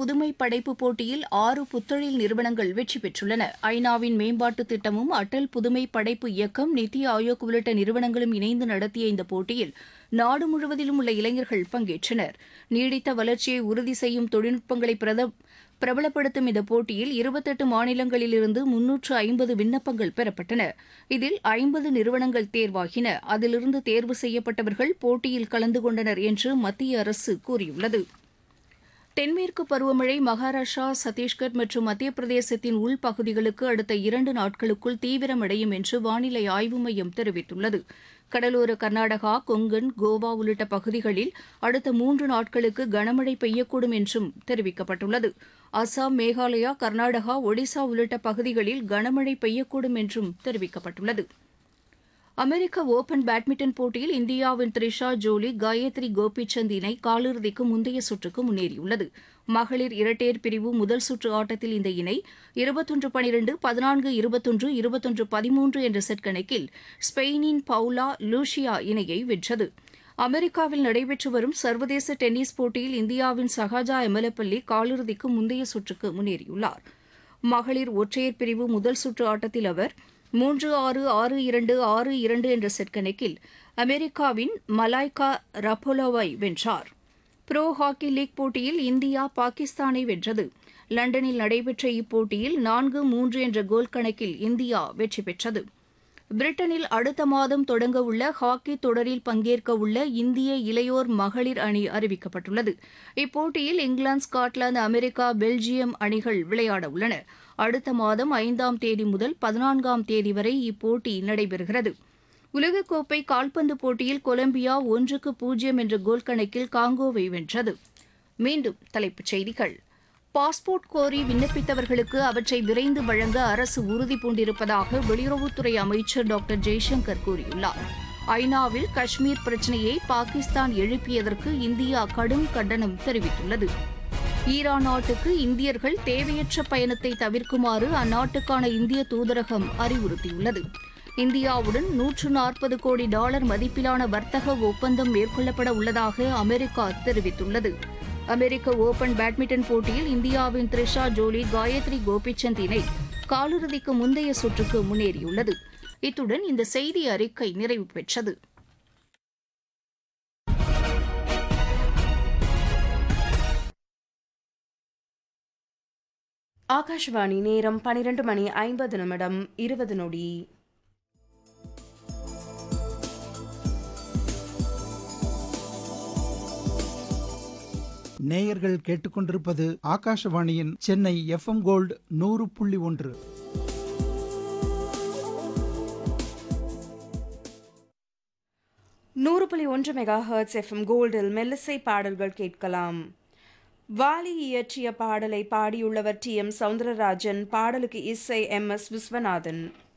புதுமை படைப்பு போட்டியில் ஆறு புத்தொழில் நிறுவனங்கள் வெற்றி பெற்றுள்ளன ஐநாவின் மேம்பாட்டு திட்டமும் அடல் புதுமை படைப்பு இயக்கம் நித்தி ஆயோக் உள்ளிட்ட நிறுவனங்களும் இணைந்து நடத்திய இந்த போட்டியில் நாடு முழுவதிலும் உள்ள இளைஞர்கள் பங்கேற்றனர் நீடித்த வளர்ச்சியை உறுதி செய்யும் தொழில்நுட்பங்களை பிரத பிரபலப்படுத்தும் இந்த போட்டியில் இருபத்தெட்டு மாநிலங்களிலிருந்து முன்னூற்று ஐம்பது விண்ணப்பங்கள் பெறப்பட்டன இதில் ஐம்பது நிறுவனங்கள் தேர்வாகின அதிலிருந்து தேர்வு செய்யப்பட்டவர்கள் போட்டியில் கலந்து கொண்டனர் என்று மத்திய அரசு கூறியுள்ளது தென்மேற்கு பருவமழை மகாராஷ்டிரா சத்தீஸ்கர் மற்றும் மத்திய பிரதேசத்தின் உள்பகுதிகளுக்கு அடுத்த இரண்டு நாட்களுக்குள் தீவிரமடையும் என்று வானிலை ஆய்வு மையம் தெரிவித்துள்ளது கடலோர கர்நாடகா கொங்கன் கோவா உள்ளிட்ட பகுதிகளில் அடுத்த மூன்று நாட்களுக்கு கனமழை பெய்யக்கூடும் என்றும் தெரிவிக்கப்பட்டுள்ளது அசாம் மேகாலயா கர்நாடகா ஒடிசா உள்ளிட்ட பகுதிகளில் கனமழை பெய்யக்கூடும் என்றும் தெரிவிக்கப்பட்டுள்ளது அமெரிக்க ஓபன் பேட்மிண்டன் போட்டியில் இந்தியாவின் த்ரிஷா ஜோலி காயத்ரி கோபிச்சந்த் இணை காலிறுதிக்கு முந்தைய சுற்றுக்கு முன்னேறியுள்ளது மகளிர் இரட்டையர் பிரிவு முதல் சுற்று ஆட்டத்தில் இந்த இணை இருபத்தொன்று பனிரெண்டு பதினான்கு இருபத்தொன்று இருபத்தொன்று பதிமூன்று என்ற செட் கணக்கில் ஸ்பெயினின் பவுலா லூஷியா இணையை வென்றது அமெரிக்காவில் நடைபெற்று வரும் சர்வதேச டென்னிஸ் போட்டியில் இந்தியாவின் சஹாஜா எமலப்பள்ளி காலிறுதிக்கு முந்தைய சுற்றுக்கு முன்னேறியுள்ளார் மகளிர் ஒற்றையர் பிரிவு முதல் சுற்று ஆட்டத்தில் அவர் மூன்று ஆறு ஆறு இரண்டு ஆறு இரண்டு என்ற செட் கணக்கில் அமெரிக்காவின் மலாய்கா ரபோலோவை வென்றார் ப்ரோ ஹாக்கி லீக் போட்டியில் இந்தியா பாகிஸ்தானை வென்றது லண்டனில் நடைபெற்ற இப்போட்டியில் நான்கு மூன்று என்ற கோல் கணக்கில் இந்தியா வெற்றி பெற்றது பிரிட்டனில் அடுத்த மாதம் தொடங்க உள்ள ஹாக்கி தொடரில் பங்கேற்க உள்ள இந்திய இளையோர் மகளிர் அணி அறிவிக்கப்பட்டுள்ளது இப்போட்டியில் இங்கிலாந்து ஸ்காட்லாந்து அமெரிக்கா பெல்ஜியம் அணிகள் விளையாட உள்ளன அடுத்த மாதம் ஐந்தாம் தேதி முதல் பதினான்காம் தேதி வரை இப்போட்டி நடைபெறுகிறது உலகக்கோப்பை கால்பந்து போட்டியில் கொலம்பியா ஒன்றுக்கு பூஜ்ஜியம் என்ற கோல் கணக்கில் காங்கோவை வென்றது மீண்டும் தலைப்புச் செய்திகள் பாஸ்போர்ட் கோரி விண்ணப்பித்தவர்களுக்கு அவற்றை விரைந்து வழங்க அரசு உறுதி பூண்டிருப்பதாக வெளியுறவுத்துறை அமைச்சர் டாக்டர் ஜெய்சங்கர் கூறியுள்ளார் ஐநாவில் காஷ்மீர் பிரச்சினையை பாகிஸ்தான் எழுப்பியதற்கு இந்தியா கடும் கண்டனம் தெரிவித்துள்ளது ஈரான் நாட்டுக்கு இந்தியர்கள் தேவையற்ற பயணத்தை தவிர்க்குமாறு அந்நாட்டுக்கான இந்திய தூதரகம் அறிவுறுத்தியுள்ளது இந்தியாவுடன் நூற்று நாற்பது கோடி டாலர் மதிப்பிலான வர்த்தக ஒப்பந்தம் மேற்கொள்ளப்பட உள்ளதாக அமெரிக்கா தெரிவித்துள்ளது அமெரிக்க ஓபன் பேட்மிண்டன் போட்டியில் இந்தியாவின் த்ரிஷா ஜோலி காயத்ரி கோபிச்சந்த் இணை காலிறுதிக்கு முந்தைய சுற்றுக்கு முன்னேறியுள்ளது இத்துடன் இந்த செய்தி அறிக்கை நிறைவு பெற்றது ஆகாஷ்வாணி நேரம் பனிரெண்டு மணி ஐம்பது நிமிடம் இருபது நொடி நேயர்கள் கேட்டுக்கொண்டிருப்பது ஆகாஷவாணியின் சென்னை எஃப்எம் கோல்டு நூறு புள்ளி ஒன்று நூறு புள்ளி ஒன்று மெகா ஹர்ட்ஸ் எஃப்எம் கோல்டில் மெல்லிசை பாடல்கள் கேட்கலாம் வாலி இயற்றிய பாடலை பாடியுள்ளவர் டி எம் சவுந்தரராஜன் பாடலுக்கு இசை எம் எஸ் விஸ்வநாதன்